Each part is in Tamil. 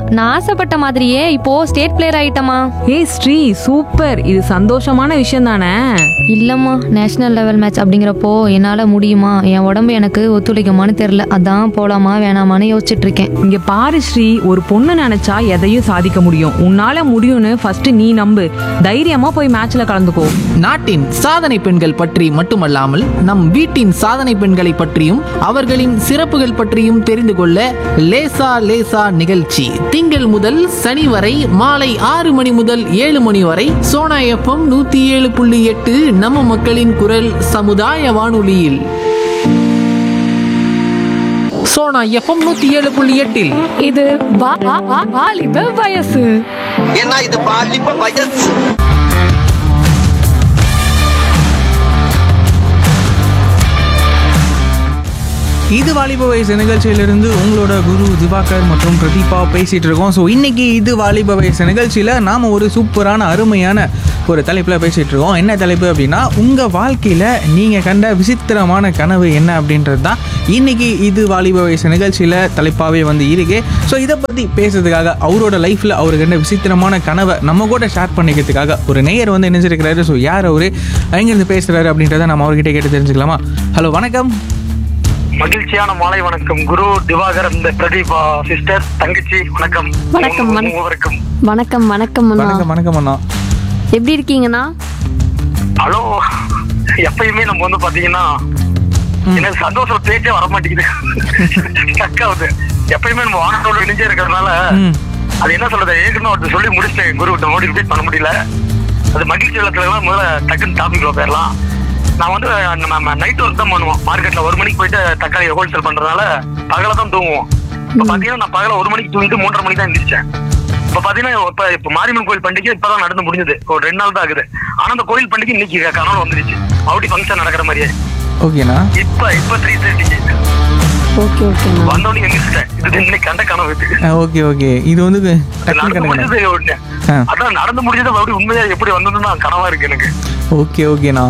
நான் ஆசைப்பட்ட மாதிரியே இப்போ ஸ்டேட் பிளேயர் ஆயிட்டமா ஏய் ஸ்ரீ சூப்பர் இது சந்தோஷமான விஷயம் தானே இல்லம்மா நேஷனல் லெவல் மேட்ச் அப்படிங்கிறப்போ என்னால முடியுமா என் உடம்பு எனக்கு ஒத்துழைக்குமான்னு தெரியல அதான் போலாமா வேணாமான்னு யோசிச்சுட்டு இருக்கேன் இங்க பாரு ஸ்ரீ ஒரு பொண்ணு நினைச்சா எதையும் சாதிக்க முடியும் உன்னால முடியும்னு ஃபர்ஸ்ட் நீ நம்பு தைரியமா போய் மேட்ச்ல கலந்துக்கோ நாட்டின் சாதனை பெண்கள் பற்றி மட்டுமல்லாமல் நம் வீட்டின் சாதனை பெண்களை பற்றியும் அவர்களின் சிறப்புகள் பற்றியும் தெரிந்து கொள்ள லேசா லேசா நிகழ்ச்சி திங்கள் முதல் சனி வரை மாலை ஆறு மணி முதல் ஏழு மணி வரை சோனா எஃப்எம் நூத்தி ஏழு புள்ளி எட்டு நம்ம மக்களின் குரல் சமுதாய வானொலியில் சோனா எஃப்எம் நூத்தி ஏழு புள்ளி எட்டில் இது வாலிப வயசு ஏன்னா இது பாலிப்ப வயசு இது வாலிப வயசு நிகழ்ச்சியிலிருந்து உங்களோட குரு திவாகர் மற்றும் பிரதீபா பேசிட்டு இருக்கோம் ஸோ இன்னைக்கு இது வாலிப வயசு நிகழ்ச்சியில் நாம் ஒரு சூப்பரான அருமையான ஒரு தலைப்பில் பேசிட்டு இருக்கோம் என்ன தலைப்பு அப்படின்னா உங்கள் வாழ்க்கையில் நீங்கள் கண்ட விசித்திரமான கனவு என்ன அப்படின்றது தான் இன்னைக்கு இது வாலிப வயசு நிகழ்ச்சியில் தலைப்பாகவே வந்து இருக்கு ஸோ இதை பற்றி பேசுறதுக்காக அவரோட லைஃப்பில் அவர் கண்ட விசித்திரமான கனவை நம்ம கூட ஷேர் பண்ணிக்கிறதுக்காக ஒரு நேயர் வந்து இணைஞ்சிருக்கிறாரு ஸோ யார் அவர் எங்கேருந்து பேசுகிறாரு அப்படின்றத நம்ம அவர்கிட்ட கேட்டு தெரிஞ்சுக்கலாமா ஹலோ வணக்கம் மகிழ்ச்சியான மாலை வணக்கம் குரு திவாகர் இந்த பிரதீபா சிஸ்டர் தங்கச்சி வணக்கம் வணக்கம், மூணு- வணக்கம். மூவருக்கும் வணக்கம் வணக்கம் அண்ணா வணக்கம் வணக்கம் அண்ணா எப்படி இருக்கீங்கண்ணா ஹலோ எப்பயுமே நம்ம வந்து பாத்தீங்கன்னா எனக்கு சந்தோஷம் பேச்சே வர மாட்டேங்குது ஸ்டக் ஆகுது எப்பயுமே நம்ம வானத்தோட இணைஞ்சே இருக்கிறதுனால ம். அது என்ன சொல்றது ஏற்கனவே ஒருத்தர் சொல்லி முடிச்சிட்டேன் குரு கிட்ட மோடிஃபைட் பண்ண முடியல அது மகிழ்ச்சி வெள்ளத்துல முதல்ல டக்குன்னு டாபிக்ல போயிடலாம் நான் வந்து நம்ம நைட் ஒர்க் தான் பண்ணுவோம் மார்க்கெட்ல ஒரு மணிக்கு போயிட்டு தக்காளி ஹோல்சேல் பண்றதுனால பகல தான் தூங்குவோம் இப்ப பாத்தீங்கன்னா நான் பகல ஒரு மணிக்கு தூங்கிட்டு மூன்றரை மணிக்கு தான் எந்திரிச்சேன் இப்ப பாத்தீங்கன்னா இப்ப இப்ப மாரியம்மன் கோயில் பண்டிகை இப்பதான் நடந்து முடிஞ்சது ஒரு ரெண்டு நாள் தான் ஆகுது ஆனா அந்த கோயில் பண்டிகை இன்னைக்கு கனவு வந்துருச்சு அவுடி ஃபங்க்ஷன் நடக்கிற மாதிரியே ஓகேண்ணா இப்ப இப்ப த்ரீ தேர்ட்டிக்கு ஓகே ஓகேண்ணா வந்தோடனே எந்திரிச்சிட்டேன் இது இன்னைக்கு கண்ட கனவு இது ஓகே ஓகே இது வந்து டக்குனு நடந்து கண்டுக்கணும் முடிஞ்சது ஒண்ணு. ஆ. அதான் நடந்து முடிஞ்சது அப்படி உண்மையா எப்படி வந்ததுன்னா கனவா இருக்கு எனக்கு ஓகே ஓகேண்ணா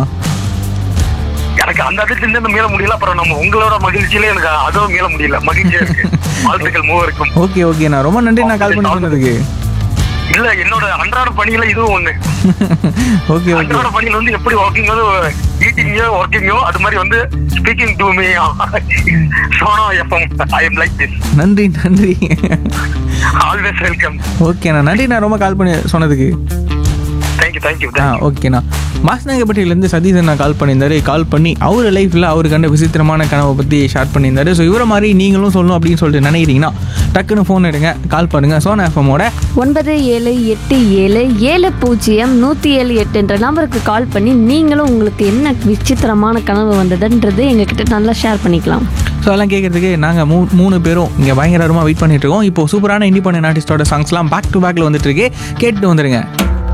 எனக்கு அந்த இடத்துல இருந்து மீள முடியல அப்புறம் நம்ம உங்களோட மகிழ்ச்சியில எனக்கு அதுவும் மீள முடியல மகிழ்ச்சியா இருக்கு வாழ்த்துக்கள் மூவருக்கும் ஓகே ஓகேண்ணா ரொம்ப நன்றி நான் கால் பண்ணி சொன்னதுக்கு இல்ல என்னோட அன்றாட பணியில இதுவும் ஒண்ணு ஓகே ஓகே அன்றாட பணியில வந்து எப்படி ஒர்க்கிங்கோ ஈட்டிங்கோ ஒர்க்கிங்கோ அது மாதிரி வந்து speaking to me Sono FM I am like this நன்றி நன்றி ஆல்வேஸ் வெல்கம் ஓகேண்ணா நன்றி நான் ரொம்ப கால் பண்ணி சொன்னதுக்கு தேங்க்யூ தேங்க்யூ ஆ ஓகேண்ணா மாசனங்கப்பட்டியிலேருந்து சதீஷன் நான் கால் பண்ணியிருந்தாரு கால் பண்ணி அவர் லைஃப்பில் அவருக்கு கண்ட விசித்திரமான கனவை பற்றி ஷேர் பண்ணியிருந்தாரு ஸோ இவரை மாதிரி நீங்களும் சொல்லணும் அப்படின்னு சொல்லிட்டு நினைக்கிறீங்கன்னா டக்குன்னு ஃபோன் எடுங்க கால் பண்ணுங்கள் சோனா எஃப்எம்மோட ஒன்பது ஏழு எட்டு ஏழு ஏழு பூஜ்ஜியம் நூற்றி ஏழு எட்டுன்ற நம்பருக்கு கால் பண்ணி நீங்களும் உங்களுக்கு என்ன விசித்திரமான கனவு வந்ததுன்றது எங்ககிட்ட நல்லா ஷேர் பண்ணிக்கலாம் ஸோ அதெல்லாம் கேட்கறதுக்கு நாங்கள் மூ மூணு பேரும் இங்கே பயங்கரமாக வெயிட் பண்ணிட்டு இருக்கோம் இப்போ சூப்பரான இண்டிபெண்டன்ட் ஆர்டிஸ்டோட சாங்ஸ்லாம் பேக் டு பேக்கில் வந்துட்டு இருக்கு கேட்டு வந்துருங்க